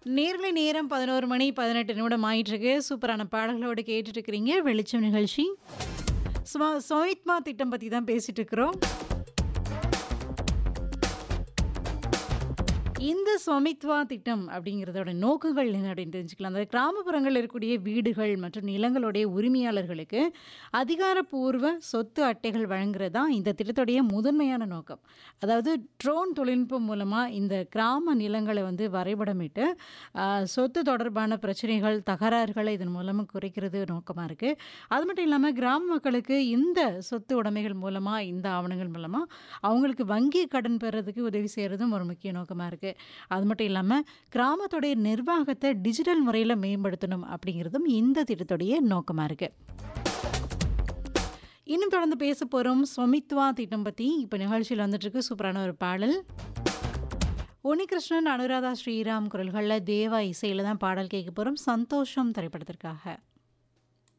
நேர்களை நேரம் பதினோரு மணி பதினெட்டு நிமிடம் ஆயிட்டிருக்கு சூப்பரான பாடல்களோடு கேட்டுட்டு இருக்கிறீங்க வெளிச்சம் நிகழ்ச்சி சும்மா சோயித்மா திட்டம் பற்றி தான் பேசிட்டு இருக்கிறோம் இந்த ஸ்வமித்வா திட்டம் அப்படிங்கிறதோட நோக்கங்கள் என்ன அப்படின்னு தெரிஞ்சுக்கலாம் அந்த கிராமப்புறங்களில் இருக்கக்கூடிய வீடுகள் மற்றும் நிலங்களுடைய உரிமையாளர்களுக்கு அதிகாரப்பூர்வ சொத்து அட்டைகள் வழங்குறது தான் இந்த திட்டத்துடைய முதன்மையான நோக்கம் அதாவது ட்ரோன் தொழில்நுட்பம் மூலமாக இந்த கிராம நிலங்களை வந்து வரைபடமிட்டு ஆஹ், சொத்து தொடர்பான பிரச்சனைகள் தகராறுகளை இதன் மூலமாக குறைக்கிறது நோக்கமாக இருக்குது அது மட்டும் இல்லாமல் கிராம மக்களுக்கு இந்த சொத்து உடைமைகள் மூலமாக இந்த ஆவணங்கள் மூலமாக அவங்களுக்கு வங்கி கடன் பெறதுக்கு உதவி செய்கிறதும் ஒரு முக்கிய நோக்கமாக இருக்குது அது மட்டும் இல்லாமல் கிராமத்துடைய நிர்வாகத்தை டிஜிட்டல் முறையில் மேம்படுத்தணும் அப்படிங்கிறதும் இந்த திட்டத்துடைய நோக்கமாக இருக்குது இன்னும் தொடர்ந்து பேச போகிறோம் ஸ்வமித்வா திட்டம் பற்றி இப்போ நிகழ்ச்சியில் வந்துட்டுருக்கு சூப்பரான ஒரு பாடல் உனிகிருஷ்ணன் அனுராதா ஸ்ரீராம் குரல்களில் தேவா இசையில் தான் பாடல் கேட்க போகிறோம் சந்தோஷம் திரைப்படத்திற்காக